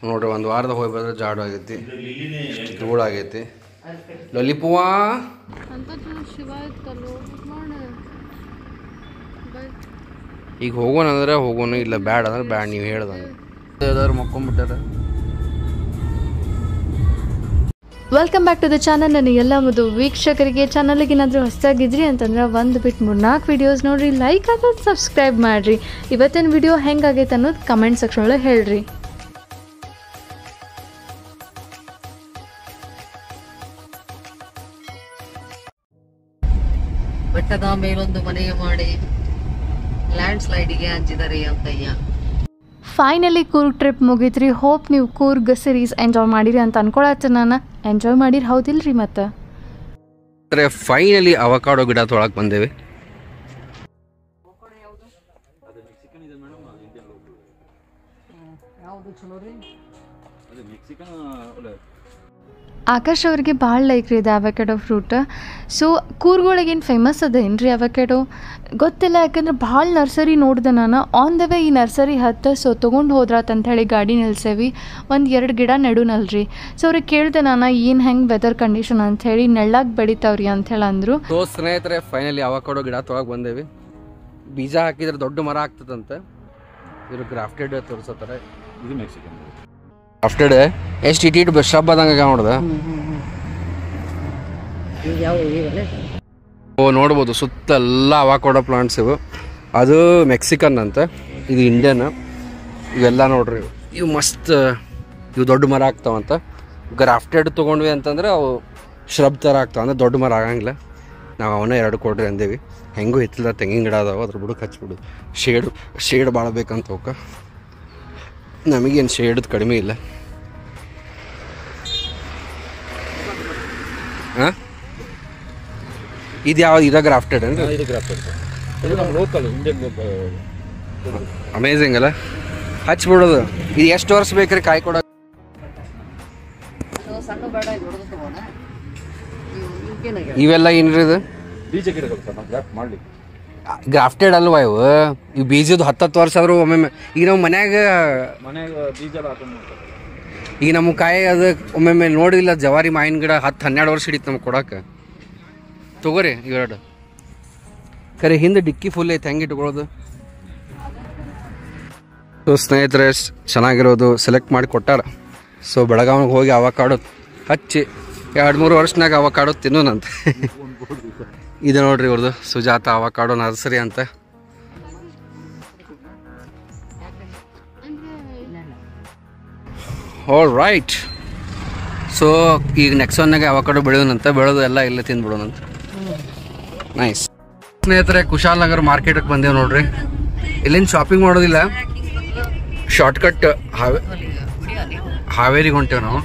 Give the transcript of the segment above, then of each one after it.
ನೋಡ್ರಿ ಒಂದು ವಾರದ ಹೋಗಿ ಬಂದ್ರೆ ಜಾಡು ಆಗೈತಿ ಧೂಳು ಆಗೈತಿ ಲಲಿಪುವಾ ಅಂತ ಶಿವ ಇತ್ತಲ್ಲೋ ನೋಡ ಈಗ ಹೋಗೋಣ ಅಂದ್ರೆ ಹೋಗೋಣ ಇಲ್ಲ ಬ್ಯಾಡ ಅಂದ್ರೆ ಬ್ಯಾಡ ನೀವು ಹೇಳ್ದಂಗೆ ಯಾವ್ದಾದ್ರು ಮಕ್ಕೊಂಬಿಟ್ಟಾರ welcome back to the channel ನನ್ನ ಎಲ್ಲ ಒಂದು ವೀಕ್ಷಕರಿಗೆ ಚಾನಲ್ಗೆ ಏನಾದರೂ ಹೊಸದಾಗಿದ್ರಿ ಅಂತಂದ್ರೆ ಒಂದು ಬಿಟ್ಟು ಮೂರು ನಾಲ್ಕು ವೀಡಿಯೋಸ್ ನೋಡ್ರಿ ಲೈಕ್ ಆಗೋದು ಸಬ್ಸ್ಕ್ರೈಬ್ ಮಾಡಿರಿ ಇವತ್ತಿನ ವಿಡಿಯೋ ಹೆಂಗಾಗೈತೆ ಅನ್ನೋದು ಕಮೆಂಟ್ ಸೆಕ್ಷನ್ ಒಳಗೆ ಹೇಳ್ರಿ ಬೆಟ್ಟದ ಮೇಲೊಂದು ಮನೆಯ ಮಾಡಿ ಲ್ಯಾಂಡ್ ಸ್ಲೈಡಿಗೆ ಹಂಚಿದರೆ ಅಂತಯ್ಯ ಫೈನಲಿ ಕೂರ್ಗ್ ಟ್ರಿಪ್ ಮುಗೀತ್ರಿ ಹೋಪ್ ನೀವು ಕೂರ್ಗ್ ಸಿರೀಸ್ ಎಂಜಾಯ್ ಮಾಡಿರಿ ಅಂತ ಅನ್ಕೊಳತ್ತೆ ನಾನು ಎಂಜಾಯ್ ಮಾಡಿರಿ ಹೌದಿಲ್ರಿ ಮತ್ತೆ ಅಂದರೆ ಫೈನಲಿ ಅವಕಾಡೋ ಗಿಡ ತೊಳಕ್ಕೆ ಬಂದೇವೆ ಆಕಾಶ್ ಅವ್ರಿಗೆ ಭಾಳ ಲೈಕ್ ರೀ ಇದು ಅವಕೆಡೋ ಫ್ರೂಟ್ ಸೊ ಕೂರ್ಗೊಳಗೆ ಏನು ಫೇಮಸ್ ಅದ ಏನು ರೀ ಅವಕೆಡೋ ಗೊತ್ತಿಲ್ಲ ಯಾಕಂದ್ರೆ ಭಾಳ ನರ್ಸರಿ ನೋಡಿದೆ ನಾನು ಆನ್ ದ ವೇ ಈ ನರ್ಸರಿ ಹತ್ತು ಸೊ ತೊಗೊಂಡು ಹೋದ್ರಾತ್ ಹೇಳಿ ಗಾಡಿ ನಿಲ್ಸೇವಿ ಒಂದು ಎರಡು ಗಿಡ ನೆಡುನಲ್ರಿ ಸೊ ಅವ್ರಿಗೆ ಕೇಳಿದೆ ನಾನು ಏನು ಹೆಂಗೆ ವೆದರ್ ಕಂಡೀಷನ್ ಅಂಥೇಳಿ ನೆಳ್ಳಾಗಿ ಬೆಳಿತಾವ್ರಿ ಅಂಥೇಳಿ ಅಂದರು ಸೊ ಸ್ನೇಹಿತರೆ ಫೈನಲಿ ಅವಕಾಡೋ ಗಿಡ ತೊಳಗೆ ಬಂದೇವಿ ಬೀಜ ಹಾಕಿದ್ರೆ ದೊಡ್ಡ ಮರ ಆಗ್ತದಂತೆ ಇವರು ಗ್ರಾಫ್ಟೆಡ್ ತೋರಿಸತ್ತಾರೆ ಇದು ಮೆಕ್ಸಿಕನ್ ಗ್ರಾಫ್ಟೆಡ್ ಎಷ್ಟು ಇಟ್ ಇಟ್ ಶ್ರಬ್ ಆದಂಗೆ ನೋಡ್ದ ಈಗ ಯಾವ ಇವೆಲ್ಲ ಓ ನೋಡ್ಬೋದು ಸುತ್ತೆಲ್ಲ ಅವಾಕೋಡೋ ಪ್ಲಾಂಟ್ಸ್ ಇವು ಅದು ಮೆಕ್ಸಿಕನ್ ಅಂತ ಇದು ಇಂಡಿಯನ್ ಇವೆಲ್ಲ ನೋಡ್ರಿ ಇವು ಮಸ್ತ್ ಇವು ದೊಡ್ಡ ಮರ ಆಗ್ತಾವಂತ ಗ್ರಾಫ್ಟೆಡ್ ತೊಗೊಂಡ್ವಿ ಅಂತಂದ್ರೆ ಅವು ಶ್ರಬ್ ಥರ ಆಗ್ತಾವ ಅಂದ್ರೆ ದೊಡ್ಡ ಮರ ಆಗಂಗಿಲ್ಲ ನಾವು ಅವನ್ನ ಎರಡು ಕೊಡ್ರಿ ಅಂದೇವಿ ಹೆಂಗೂ ಹಿತ್ತಲ ತೆಂಗಿನ ಗಿಡ ಅದಾವ ಅದ್ರ ಬುಡಕ್ಕೆ ಹಚ್ಬಿಡು ಶೇಡ್ ಶೇಡ್ ಭಾಳ ಬೇಕಂತ ಅವಕ್ಕ ನಮಗೇನು ಶೇಡ್ದು ಕಡಿಮೆ ಇಲ್ಲ ಹಾಂ ಇದು ಯಾವ್ದು ಇದ ಗ್ರಾಫ್ಟೆಡ್ ಅಂದ್ರೆ ಇದು ಗ್ರಾಫ್ ಇದು ನಮ್ಮ ಲೋಕಲ್ ಇಂಡಿಯನ್ ಅಮೇಝಿಂಗ್ ಅಲ್ಲ ಹಚ್ಬಿಡೋದು ಇದು ಎಷ್ಟು ವರ್ಷ ಬೇಕ್ರಿ ಕಾಯಿ ಕೊಡ ಅದು ಸಣ್ಣ ಬೇಡ ದೊಡ್ಡದು ತಗೋಣ ಇವಕ್ಕೇನಾಗಿದೆ ಇವೆಲ್ಲ ಏನ್ರಿ ಇದು ಬೀಜ ಗಿಡಗಳು ಸರ್ ನಾವು ಗ್ರಾಫ್ ಮಾಡ್ಲಿಕ್ಕೆ ಗ್ರಾಫ್ಟೆಡ್ ಅಲ್ವಾ ಇವು ಇವು ಬೀಜದ ಹತ್ತತ್ತು ವರ್ಷ ಆದ್ರೂ ಒಮ್ಮೆ ಈಗ ನಾವು ಮನ್ಯಾಗ ಮನೆಗೆ ಬೀಜ ಎಲ್ಲ ಹಾಕೊಂಡು ಮಾಡ್ತಾರೆ ಈಗ ನಮ್ಮ ಕಾಯಿ ಅದು ಒಮ್ಮೊಮ್ಮೆ ನೋಡಿಲ್ಲ ಜವಾರಿ ಮಾವಿನ ಗಿಡ ಹತ್ತು ಹನ್ನೆರಡು ವರ್ಷ ಹಿಡಿತು ನಮ್ಗೆ ಕೊಡಕ್ಕೆ ತಗೋರಿ ಇವೆರಡು ಖರೆ ಹಿಂದೆ ಡಿಕ್ಕಿ ಫುಲ್ ಐತೆ ಹೆಂಗೆ ಇಟ್ಕೊಳ್ಳೋದು ಸೊ ಸ್ನೇಹಿತರೆ ಸ್- ಚೆನ್ನಾಗಿರೋದು ಸೆಲೆಕ್ಟ್ ಮಾಡಿ ಕೊಟ್ಟಾರ ಸೊ ಬೆಳಗಾವಿಗೆ ಹೋಗಿ ಅವಕಾಡೋ ಹಚ್ಚಿ ಎರಡು ಮೂರು ವರ್ಷನಾಗ ಅವಕಾಡೋ ತಿನ್ನೋನಂತ ಇದು ನೋಡ್ರಿ ಇವ್ರದ್ದು ಸುಜಾತ ಅವಕಾಡೋ ನರ್ಸರಿ ಅಂತ ಆಲ್ ರೈಟ್ ಸೊ ಈಗ ನೆಕ್ಸ್ಟ್ ಒನ್ನಾಗ ಅವಕಾಡೋ ಬೆಳೆಯೋನಂತ ಬೆಳೆದು ಎಲ್ಲ ಇಲ್ಲೇ ತಿಂದ್ಬಿಡೋಣಂತ ನೈಸ್ ಸ್ನೇಹಿತರೆ ಕುಶಾಲನಗರ್ ಮಾರ್ಕೆಟಿಗೆ ಬಂದೇವು ನೋಡ್ರಿ ಇಲ್ಲಿಂದ ಶಾಪಿಂಗ್ ಮಾಡೋದಿಲ್ಲ ಶಾರ್ಟ್ಕಟ್ ಹಾವೇ ಹಾವೇರಿಗೆ ಹೊಂಟೇವು ನಾವು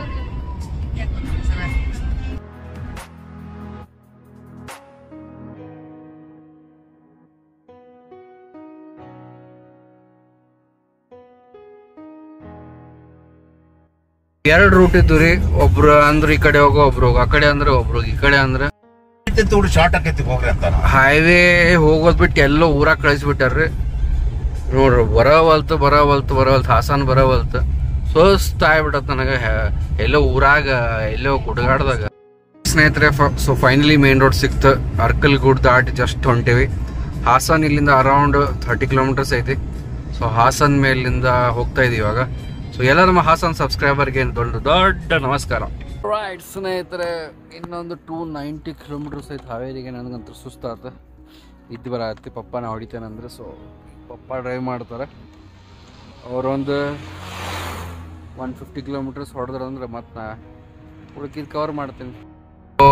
ಎರಡು ರೂಟ್ ಇದ್ದು ರೀ ಒಬ್ರು ಅಂದ್ರೆ ಈ ಕಡೆ ಹೋಗೋ ಒಬ್ರು ಹೋಗೋ ಆ ಕಡೆ ಅಂದ್ರೆ ಒಬ್ರು ಈ ಕಡೆ ಅಂದ್ರೆ ತುಡು ಶಾರ್ಟ್ ಆಕೈತಿ ಹೋಗ್ರಿ ಅಂತ ಹೈವೇ ಹೋಗೋದ್ ಬಿಟ್ಟು ಎಲ್ಲೋ ಊರಾಗ ಕಳಿಸ್ಬಿಟ್ಟಾರ್ರಿ ನೋಡ್ರಿ ಬರವಲ್ತು ಬರವಲ್ತು ಬರವಲ್ತು ಹಾಸನ್ ಬರವಲ್ತು ಸುಸ್ತ ಆಗ್ಬಿಟ್ಟತ್ ನನಗೆ ಹೆ- ಎಲ್ಲೋ ಊರಾಗ ಎಲ್ಲೋ ಗುಡ್ಗಾಡ್ದಾಗ ಸ್ನೇಹಿತರೆ ಸೊ ಫೈನಲಿ ಮೇನ್ ರೋಡ್ ಸಿಕ್ತು ಅರ್ಕಲ್ ಗುಡ್ ದಾಟಿ ಜಸ್ಟ್ ಹೊಂಟೇವಿ ಹಾಸನ್ ಇಲ್ಲಿಂದ ಅರೌಂಡ್ ಥರ್ಟಿ ಕಿಲೋಮೀಟರ್ಸ್ ಐತಿ ಸೊ ಹಾಸನ್ ಮೇಲಿಂದ ಹೋಗ್ತಾ ಇದೀವಿ ಇವಾಗ ಸೊ ಎಲ್ಲ ನಮ್ಮ ಹಾಸನ್ ಸಬ್ಸ್ಕ್ರೈಬರ್ಗೆ ದೊಡ್ಡ ದೊಡ್ಡ ನಮಸ್ಕಾರ ರೈಟ್ ಸ್ನೇಹಿತರೆ ಇನ್ನೊಂದು ಟೂ ನೈಂಟಿ ಕಿಲೋಮೀಟರ್ಸ್ ಐತೆ ಹಾವೇರಿಗೆ ನನಗಂತೂ ಸುಸ್ತಾತ ಇದ್ದು ಬರತ್ತಿ ಪಪ್ಪ ನಾ ಹೊಡಿತೇನಂದ್ರೆ ಸೊ ಪಪ್ಪ ಡ್ರೈವ್ ಮಾಡ್ತಾರೆ ಅವರೊಂದು ಒನ್ ಫಿಫ್ಟಿ ಕಿಲೋಮೀಟರ್ಸ್ ಹೊಡೆದ್ರಂದ್ರೆ ಮತ್ತೆ ನಾ ಉಳ್ಕಿದ್ ಕವರ್ ಮಾಡ್ತೀನಿ ಸೊ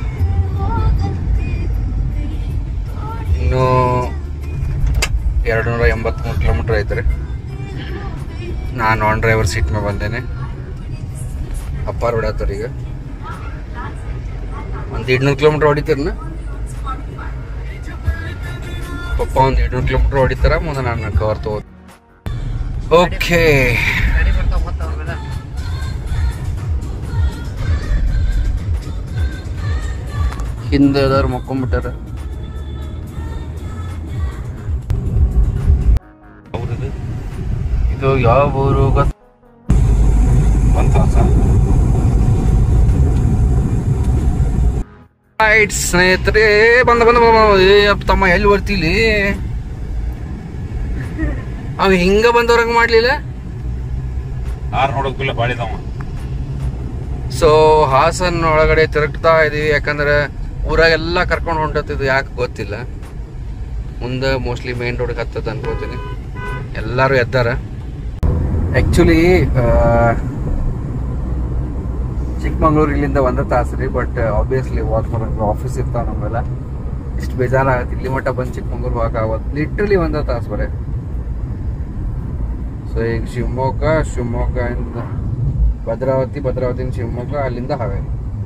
ಇನ್ನು ಎರಡು ನೂರ ಎಂಬತ್ತ್ಮೂರು ಕಿಲೋಮೀಟ್ರ್ ಐತ್ರಿ ನಾನು ಆನ್ ಡ್ರೈವರ್ ಸೀಟ್ ಮೇಲೆ ಬಂದೇನೆ ಅಪ್ಪಾರು ಹೊಡ್ಯಾತಾರ ಈಗ ಒಂದು ಎರಡ್ನೂರು ಕಿಲೋಮೀಟ್ರ್ ಹೊಡಿತೀರನ ಪಪ್ಪ ಒಂದು ಎರಡ್ನೂರು ಕಿಲೋಮೀಟ್ರ್ ಹೊಡಿತಾರ ಮುಂದೆ ನಾನು ಕವರ್ ತಗೋ ಓಕೆ ಗಾಡಿ ಬರ್ತಾವ ಮತ್ತೆ ಅವೆಲ್ಲ ಹಿಂದೆ ಅದಾರು ಮಕ್ಕೊಂಬಿಟ್ಟಾರ ಇದು ಯಾವ ಊರು ಗೊತ್ತ ರೈಟ್ ಸ್ನೇಹಿತರೆ ಬಂದ ಬಂದ ಬಂದ, ಬಂದ. ಏ ಅಪ್ಪ ತಮ್ಮ ಎಲ್ಲಿ ಬರ್ತಿಲಿ ಅವ ಹಿಂಗ ಬಂದವ್ರಂಗ ಮಾಡ್ಲಿಲ್ಲ ಆರ್ ನೋಡೋಕ್ಕಿಲ್ಲ ಬಾಳಿದವ ಸೊ ಹಾಸನ್ ಒಳಗಡೆ ತಿರುಗ್ತಾ ಇದೀವಿ ಯಾಕಂದ್ರೆ ಊರಾಗೆಲ್ಲ ಕರ್ಕೊಂಡು ಹೊಂಟತ್ತಿದ್ದು ಯಾಕೆ ಗೊತ್ತಿಲ್ಲ ಮುಂದೆ ಮೋಸ್ಟ್ಲಿ ಮೇನ್ ರೋಡ್ಗೆ ಹತ್ತದ ಅನ್ಕೋತೀನಿ ಎಲ್ಲರೂ ಎದ್ದಾರ ಆ್ಯಕ್ಚುಲಿ ಚಿಕ್ಕಮಂಗ್ಳೂರು ಇಲ್ಲಿಂದ ಒಂದೇ ತಾಸು ರೀ ಬಟ್ ಆಬ್ವಿಯಸ್ಲಿ ವಾಕ್ ಮಾಡೋಕೆ ಆಫೀಸ್ ಇರ್ತಾವ ನಮ್ಮೆಲ್ಲ ಇಷ್ಟು ಬೇಜಾರಾಗತ್ತೆ ಇಲ್ಲಿ ಮಟ್ಟ ಬಂದು ಚಿಕ್ಕಮಂಗ್ಳೂರು ಹೋಗಕ್ಕೆ ಆಗೋದು ಲಿಟ್ರಲಿ ಒಂದೇ ತಾಸು ಬರೇ ಸೊ ಈಗ ಶಿವಮೊಗ್ಗ ಶಿವಮೊಗ್ಗದಿಂದ ಭದ್ರಾವತಿ ಭದ್ರಾವತಿಯಿಂದ ಶಿವಮೊಗ್ಗ ಅಲ್ಲಿಂದ ಹಾವೇರಿ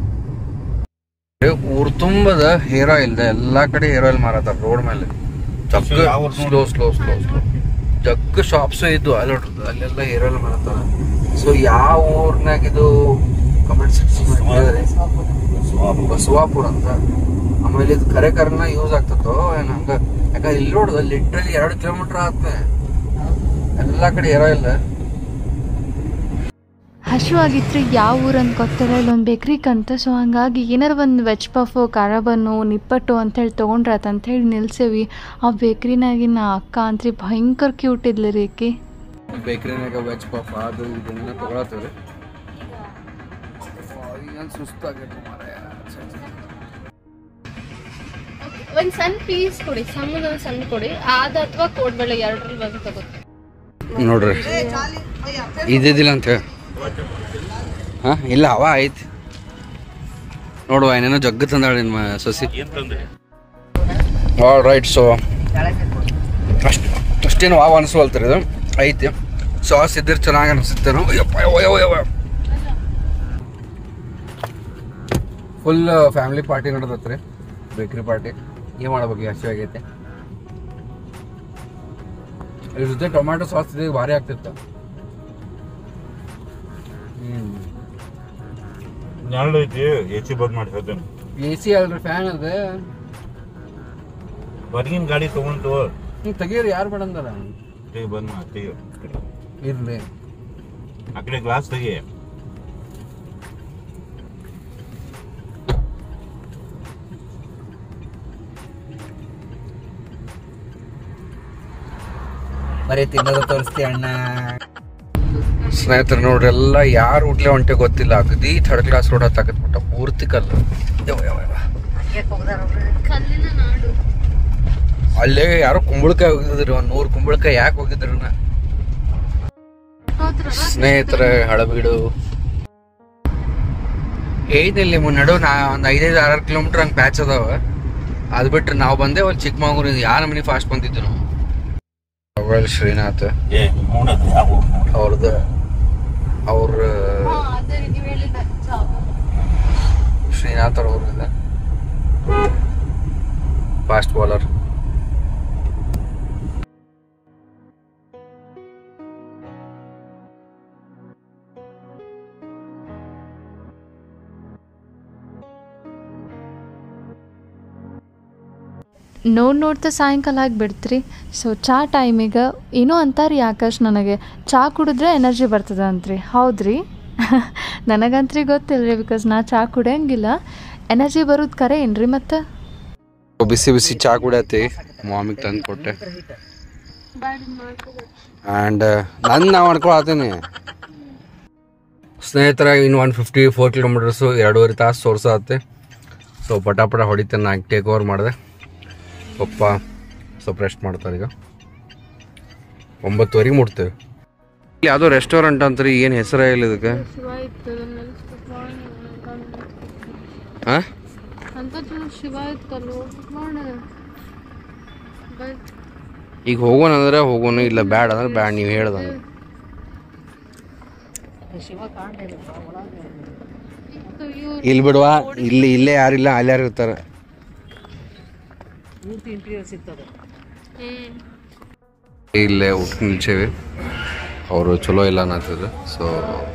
ಊರ್ ತುಂಬದ ಹೇರ್ ಆಯಿಲ್ ಎಲ್ಲಾ ಕಡೆ ಹೇರ್ ಆಯಿಲ್ ಮಾರತಾರ ರೋಡ್ ಮೇಲೆ ಜಗ್ So, ಯಾವ ಊರ್ slow slow slow slow jug shops ಇದ್ದು ಅಲ್ಲಿ ನೋಡ್ರಿ, ಅಲ್ಲೆಲ್ಲ ಹೇರ್ ಆಯಿಲ್ ಮಾರತಾರ ಸೊ ಯಾವ ಊರ್ನಾಗ ಇದು ಕಮೆಂಟ್ ಸೆಕ್ಷನ್ ಬಸವಾಪುರ ಅಂತ ಆಮೇಲೆ ಇದು ಕರೆ ಕರೆನ ಯೂಸ್ ಆಗ್ತದೋ ಏನ್ ಹಂಗ ಯಾಕಂದ್ರೆ ಇಲ್ಲಿ ನೋಡುದು ಲಿಟ್ರಲಿ ಎರಡು ಕಿಲೋಮೀಟರ್ ಆದ್ಮೇ ಎಲ್ಲಾ ಕಡೆ ಹೇರ್ ಆಯಿಲ್ ಹಸಿವಾಗಿತ್ತು ಯಾವ ಊರಂತ ಗೊತ್ತಿಲ್ಲ ಇಲ್ಲೊಂದು ಬೇಕ್ರಿ ಕಂತ ಸೊ ಹಂಗಾಗಿ ಏನಾರ ಒಂದು ವೆಜ್ ಪಫು ಖಾರ ಬನ್ನು ನಿಪ್ಪಟ್ಟು ಅಂತೇಳಿ ತೊಗೊಂಡ್ರಾತ ಅಂತೇಳಿ ನಿಲ್ಸೇವಿ ಆ ಬೇಕ್ರಿನಾಗಿನ ಅಕ್ಕ ಅಂತ್ರಿ ಭಯಂಕರ ಕ್ಯೂಟ್ ಇದ್ಲಿ ರೀ ಆಕಿ ಬೇಕ್ರಿನಾಗ ವೆಜ್ ಪಫ್ ಅದು ಇದನ್ನ ತಗೊಳತ್ತವ್ರಿ ಈಗ ಸುಸ್ತಾಗೈತೆ ಮಾರಾಯ ಒಂದು ಸಣ್ಣ ಪೀಸ್ ಕೊಡಿ ಸಣ್ಣದ ಒಂದು ಸಣ್ಣ ಕೊಡಿ ಆದ ಅಥವಾ ಕೋಡ್ಬೇಳೆ ಎರಡರಲ್ಲಿ ಬಂದು ತಗೋತೀವಿ ನೋಡ್ರಿ ಇದ್ದಿದ್ದಿಲ್ಲ ಅಂತ ಹೇಳಿ ಹಾ ಇಲ್ಲ ಅವ ಐತಿ ನೋಡುವ ಏನೇನೋ ಜಗ್ಗ ತಂದಾಳ ನಿಮ್ಮ ಸಸಿ ಏನ್ ತಂದೆ ಆಲ್ ರೈಟ್ ಸೊ ಅಷ್ಟು ಅಷ್ಟೇನು ವಾವ್ ಅನಿಸ್ವಲ್ತಾರೆ ಇದು ಐತಿ ಸಾಸ್ ಇದ್ರೆ ಚೆನ್ನಾಗಿ ಅನಿಸುತ್ತೇನೋ ಫುಲ್ ಫ್ಯಾಮಿಲಿ ಪಾರ್ಟಿ ನಡೆದತ್ರಿ ಬೇಕ್ರಿ ಪಾರ್ಟಿ ಏನು ಮಾಡ್ಬೇಕು ಹಸಿ ಆಗೈತೆ ಇದ್ರ ಜೊತೆ ಟೊಮ್ಯಾಟೊ ಸಾಸ್ ಇದೆ ಭಾರಿ ಆಗ್ತಿತ್ತು ಹ್ಮ್ ನೆರಳು ಐತಿ ಎಚಿ ಬಂದ್ ಮಾಡಿ ಹೇಳ್ತೇನೆ ಎ ಸಿ ಅಲ್ರಿ ಫ್ಯಾನ್ ಅದ ಹೊರಗಿನ ಗಾಡಿ ತಗೊಂಡು ನೀವು ತೆಗೀರಿ ಯಾರು ಬೇಡಂದಾರ ತೆಗಿ ಬಂದ್ ಮಾಡಿ ತೆಗಿ ಇರ್ಲಿ ಆ ಕಡೆ ಗ್ಲಾಸ್ ತೆಗಿ ಬರೀ ತಿನ್ನೋದು ತೋರಿಸ್ತಿ ಅಣ್ಣ ಸ್ನೇಹಿತರು ನೋಡ್ರಿ ಎಲ್ಲ ಯಾರು ಊಟ್ಲೆ ಹೊಂಟೆ ಗೊತ್ತಿಲ್ಲ ಅಗದಿ ಥರ್ಡ್ ಕ್ಲಾಸ್ ರೋಡ್ ಹತ್ತಾಕತ್ಬಿಟ್ಟ ಪೂರ್ತಿ ಕಲ್ಲು ಯವ್ವ, ಯವ್ವ, ಯವ್ವ. ಕಲ್ಲಿನ ನಾಡು ಅಲ್ಲೇ ಯಾರೋ ಕುಂಬಳಕಾಯಿ ಹೋಗಿದ್ರಿ ಒಂದ್ ನೂರು ಕುಂಬಳಕಾಯಿ ಯಾಕೆ ಹೋಗಿದ್ರು ಸ್ನೇಹಿತರ ಹಳಬೀಡು ಏನಿಲ್ಲ ಮುನ್ನ ನಡು ನಾ ಒಂದ್ ಐದೈದು ಆರಾರು ಕಿಲೋಮೀಟರ್ ಹಂಗೆ ಪ್ಯಾಚ್ ಅದಾವ ಅದ್ ಬಿಟ್ರೆ ನಾವು ಬಂದೆ ಒಂದು ಚಿಕ್ಕಮಗಳೂರಿಂದ ಯಾರ ಮನೆ ಫಾಸ್ಟ್ ಬಂದಿದ್ದು ನಾವು ಅವಾಗ ಶ್ರೀನಾಥ್ ಏ ಮೂಡತ್ತೆ ಯಾವ ಊರು ನೋಡು. ಅವ್ರದ್ದು ಅವ್ರ ಅದೇ ನೀವು ಹೇಳಿದ ಶ್ರೀನಾಥ್ ಅವ್ರ ಊರಿಂದ ಫಾಸ್ಟ್ ಬೌಲರ್ ನೋಡ್ ನೋಡ್ತಾ ಸಾಯಂಕಾಲ ಆಗಿಬಿಡ್ತ್ರಿ ಸೊ ಚಾ ಟೈಮಿಗೆ ಏನೋ ಅಂತಾರೆ ಆಕಾಶ್ ನನಗೆ ಚಾ ಕುಡಿದ್ರೆ ಎನರ್ಜಿ ಬರ್ತದ ಅಂತ್ರಿ ಹೌದ್ರಿ ನನಗಂತ್ರಿ ಗೊತ್ತಿಲ್ಲ ರೀ ಬಿಕಾಸ್ ನಾ ಚಾ ಕುಡಿಯಂಗಿಲ್ಲ ಎನರ್ಜಿ ಬರೋದು ಕರೆ ಏನ್ರಿ ಮತ್ತೆ ಬಿಸಿ ಬಿಸಿ ಚಾ ಕುಡಿಯತಿ ಮಾಮಿಗೆ ತಂದು ಕೊಟ್ಟೆ ಆ್ಯಂಡ್ ನಾನು ನಾ ಮಾಡ್ಕೊಳತ್ತೀನಿ ಸ್ನೇಹಿತರ ಇನ್ನು ಒನ್ ಫಿಫ್ಟಿ ಫೋರ್ ಕಿಲೋಮೀಟರ್ಸು ಎರಡೂವರೆ ತಾಸು ತೋರ್ಸತ್ತೆ ಸೊ ಪಟ ಪಟ ಹೊಡಿತೇನೆ ನಾನು ಟೇಕ್ ಓವರ್ ಮಾಡಿದೆ ಪಪ್ಪ ಸ್ವಲ್ಪ ರೆಸ್ಟ್ ಮಾಡ್ತಾರೆ ಈಗ ಒಂಬತ್ತುವರೆಗೆ ಮುಟ್ತೇವೆ ಇಲ್ಲಿ ಯಾವುದೋ ರೆಸ್ಟೋರೆಂಟ್ ಅಂತ್ರಿ ಏನು ಹೆಸರೇ ಇಲ್ಲ ಇದಕ್ಕೆ ಹಾಂ ಈಗ ಹೋಗೋಣ ಅಂದ್ರೆ ಹೋಗೋಣ ಇಲ್ಲ ಬ್ಯಾಡ ಅಂದ್ರೆ ಬ್ಯಾಡ ನೀವು ಹೇಳ್ದಂಗೆ ಇಲ್ಲಿ ಬಿಡುವ ಇಲ್ಲಿ ಇಲ್ಲೇ ಯಾರಿಲ್ಲ ಅಲ್ಲಿ ಯಾರು ಇರ್ತಾರೆ ಇಲ್ಲೇ ಊಟ ನಿಲ್ಸೇವಿ ಅವರು ಚಲೋ ಇಲ್ಲ ಅನ್ನತ್ತಿದ್ರು ಸೊ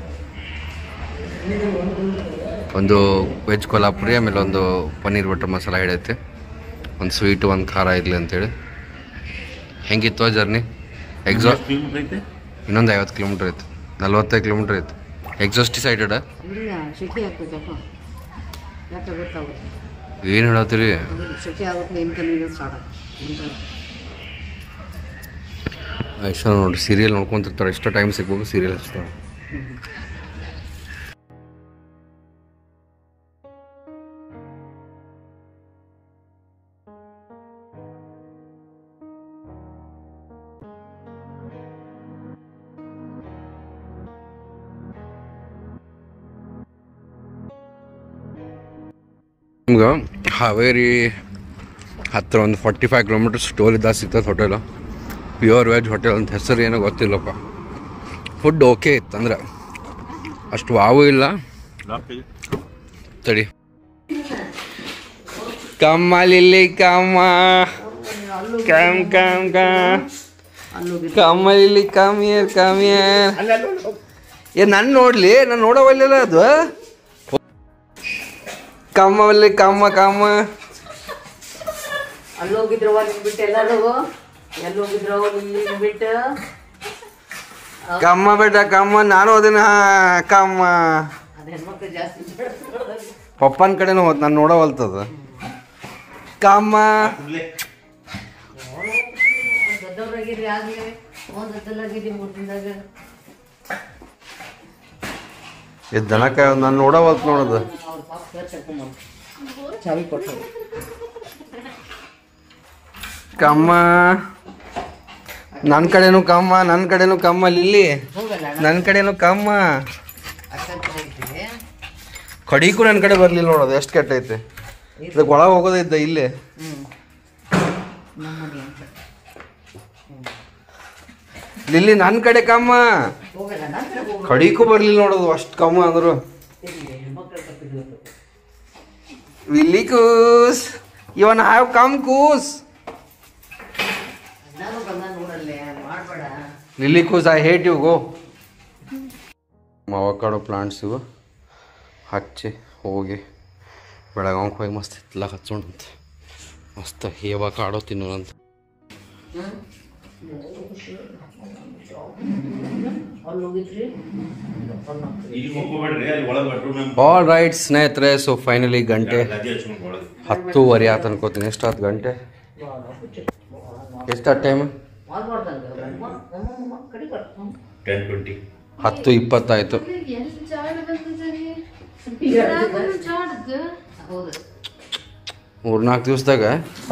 ಒಂದು ವೆಜ್ ಕೊಲ್ಹಾಪುರಿ ಆಮೇಲೆ ಒಂದು ಪನ್ನೀರ್ ಬಟರ್ ಮಸಾಲ ಹಿಡೈತೆ ಒಂದು ಸ್ವೀಟು ಒಂದು ಖಾರ ಇರಲಿ ಅಂತೇಳಿ ಹೆಂಗಿತ್ತು ಜರ್ನಿ ಎಕ್ಸಾ ಎಷ್ಟು ಕಿಲೋಮೀಟರ್ ಐತೆ ಇನ್ನೊಂದು ಐವತ್ತು ಕಿಲೋಮೀಟ್ರ್ ಐತೆ ನಲ್ವತ್ತೈದು ಕಿಲೋಮೀಟ್ರ್ ಐತೆ ಎಕ್ಸಾಸ್ಟ್ ಡಿಸೈಡೆಡ್ ಇಲ್ಲ ಶೆಕೆ ಆಗ್ತದಪ್ಪ ಯಾಕೆ ಗೊತ್ತಾಗುತ್ತೆ ಏನು ಹೇಳತ್ತೀರಿ ಸೆಕೆ ಆಗುತ್ತೆ ಇನ್ಕನ್ವೀನಿಯನ್ಸ್ ಸ್ಟಾರ್ಟ್ ಆಗುತ್ತೆ ಇಷ್ಟ ನೋಡ್ರಿ ಸೀರಿಯಲ್ ನೋಡ್ಕೊಂತಿರ್ತಾರೆ ಎಷ್ಟು ಟೈಮ್ ಸಿಗ್ಬೇಕು ಸೀರಿಯಲ್ ಹಚ್ತಾರೆ ನಿಮ್ಗೆ ಹಾವೇರಿ ಹತ್ತಿರ ಒಂದು ಫಾರ್ಟಿ ಫೈವ್ ಕಿಲೋಮೀಟರ್ಸ್ ಟೋಲ್ ಇದ್ದಾಗ ಸಿಗ್ತದೆ ಹೋಟೆಲು ಪ್ಯೂರ್ ವೆಜ್ ಹೋಟೆಲ್ ಅಂತ ಹೆಸರು ಏನೋ ಗೊತ್ತಿಲ್ಲಪ್ಪ ಫುಡ್ ಓಕೆ ಇತ್ತು ಅಂದ್ರೆ ಅಷ್ಟು ವಾವು ಇಲ್ಲ ತಡಿ come on Lily come on come come come come on Lily come here come here ಏ ನಾನು ನೋಡ್ಲಿ ನಾನು ನೋಡವಲ್ಲ ಅದು ಕಮ್ಮಲ್ಲಿ ಕಮ್ಮ ಕಮ್ಮ ಅಲ್ಲಿ ಹೋಗಿದ್ರವ ನಿನ್ ಬಿಟ್ಟು ಎಲ್ಲರೂ ಎಲ್ಲಿ ಹೋಗಿದ್ರವ ಇಲ್ಲಿ ಬಿಟ್ಟು ಕಮ್ಮ ಬೇಟ ಕಮ್ಮ ನಾನು ಅದನ್ನ ಕಮ್ಮ ಅದು ಹೆಣ್ಮಕ್ಳು ಜಾಸ್ತಿ ಪಪ್ಪನ ಕಡೆನೂ ಹೋದ್ ನಾನು ನೋಡವಲ್ತದ ಕಮ್ಮ ದೊಡ್ಡವ್ರಾಗಿದ್ರಿ ಆಗ್ಲೇ ಒಂದು ದೊಡ್ಡಲಾಗಿದ್ರಿ ಮೂರು ದಿನದಾಗ ಇದು ದನಕ ನಾನು ನೋಡವಲ್ತ ನೋಡೋದು ಅವ್ರ ಪಾಪ ಖರ್ಚು ಹಾಕೊಂಬಂದು ಚಾವಿ ಕೊಟ್ಟರು ಕಮ್ಮ ನನ್ನ ಕಡೆನೂ ಕಮ್ಮ ನನ್ನ ಕಡೆನೂ ಕಮ್ಮ ಲಿಲ್ಲಿ ಹೋಗಲ್ಲ ನನ್ನ ಕಡೆನೂ ಕಮ್ಮ ಅಷ್ಟೊಂದು ಚೆನ್ನಾಗಿದ್ದೀವಿ ಕಡಿಗೂ ನನ್ನ ಕಡೆ ಬರ್ಲಿಲ್ಲ ನೋಡೋದು ಎಷ್ಟು ಕೆಟ್ಟೈತೆ ಇದಕ್ಕೆ ಒಳಗೆ ಹೋಗೋದೈತೆ ಇಲ್ಲೇ ಹ್ಞೂ ನಮ್ಮ ಮನೆ ಅಂತ ಲಿಲ್ಲಿ ನನ್ನ ಕಡೆ ಕಮ್ಮ ಹೋಗಲ್ಲ ನನ್ನ ಹೋಗಲ್ಲ ಕಡಿಗೂ ಬರ್ಲಿಲ್ಲ ನೋಡೋದು ಅಷ್ಟು ಕಮ್ಮ ಅಂದ್ರು ಹೆಣ್ಮಕ್ಳು ತಪ್ಪಿದ್ವಿ ವಿಲ್ಲಿ ಕೂಸ್ ಇವನ್ ಹ್ಯಾವ್ ಕಮ್ ಕೂಸ್ ನಾನು ಬಂದ ನೋಡಲ್ಲೇ ಮಾಡಬೇಡ ಲಿಲ್ಲಿ ಕೂಸ್ I hate you go avocado plants ಇವು ಹಚ್ಚಿ ಹೋಗಿ ಬೆಳಗಾವ್ಗೆ ಹೋಗಿ ಮಸ್ತ್ ಹಿತ್ಲ ಹಚ್ಚೋಣಂತ ಮಸ್ತ್ ಹೇವ ಕಾಡೋ ತಿನ್ನೋಣಂತ ಅಲ್ಲಿ ಹೋಗಿದ್ರಿ ಇಲ್ಲಿ ಹೋಗ್ಬೇಡ್ರಿ ಅಲ್ಲಿ ಒಳಗೆ ಬೆಡ್ರೂಮ್ ಆಲ್ ರೈಟ್ ಸ್ನೇಹಿತರೆ ಸೊ ಫೈನಲಿ ಗಂಟೆ ಗಾದಿ ಹಚ್ಕೊಂಡು ಒಳಗೆ ಹತ್ತೂವರೆ ಆತ ಅನ್ಕೋತೀನಿ ಎಷ್ಟಾಯ್ತು ಗಂಟೆ ಎಷ್ಟಾದ ಟೈಮ್ ಕಡಿ ಬರ್ತು ಟೆನ್ ಟ್ವೆಂಟಿ ಹತ್ತು ಇಪ್ಪತ್ತಾಯ್ತು ಹೌದು ಮೂರ್ನಾಲ್ಕು ದಿವಸದಾಗ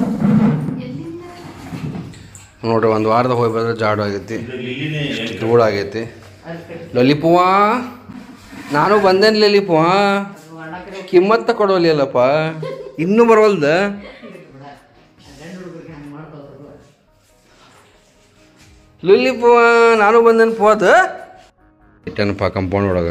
ನೋಡ್ರಿ ಒಂದು ವಾರದ ಹೋಗಿ ಬಂದ್ರೆ ಜಾಡು ಆಗೈತಿ ಇಲ್ಲಿನೇ ಧೂಳಾಗೈತಿ ಅಲ್ಲಿ ಕಡಿ ಲಲಿಪುವಾ ನಾನು ಬಂದೇನು ಲಲಿಪುವಾ ಅಣ್ಣಕಡೆ ಕಿಮ್ಮತ್ತ ಕೊಡೋಲಿಲ್ಲಪ್ಪ ಇನ್ನೂ ಬರವಲ್ದ ಗಂಡು ಹುಡುಗರಿಗೆ ಹಂಗೆ ಮಾಡ್ಕೋದ್ರು ಲಲಿಪುವಾ ನಾನು ಬಂದೇನು ಪೋದ ಇಟ್ಟನಪ್ಪ ಕಂಪೌಂಡ್ ಒಳಗೆ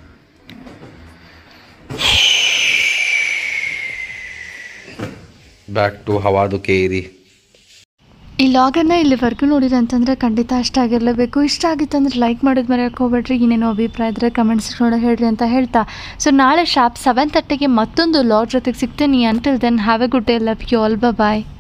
ಬ್ಯಾಕ್ ಟು ಹವಾದು ಕೇರಿ ಈ ಲಾಗನ್ನು ಇಲ್ಲಿವರೆಗೂ ನೋಡಿರಿ ಅಂತಂದ್ರೆ ಖಂಡಿತ ಇಷ್ಟ ಆಗಿರಲೇಬೇಕು ಇಷ್ಟ ಆಗಿತ್ತಂದ್ರೆ ಲೈಕ್ ಮಾಡೋದು ಮರೆಯೋಕೆ ಹೋಗ್ಬೇಡ್ರಿ ಇನ್ನೇನೋ ಅಭಿಪ್ರಾಯ ಇದ್ರೆ ಕಮೆಂಟ್ಸ್ ನೋಡಿ ಹೇಳ್ರಿ ಅಂತ ಹೇಳ್ತಾ ಸೊ ನಾಳೆ ಶಾಪ್ ಸೆವೆನ್ ತರ್ಟಿಗೆ ಮತ್ತೊಂದು ಲಾಗ್ ಜೊತೆಗೆ ಸಿಗ್ತೀನಿ until then have a good day love you all bye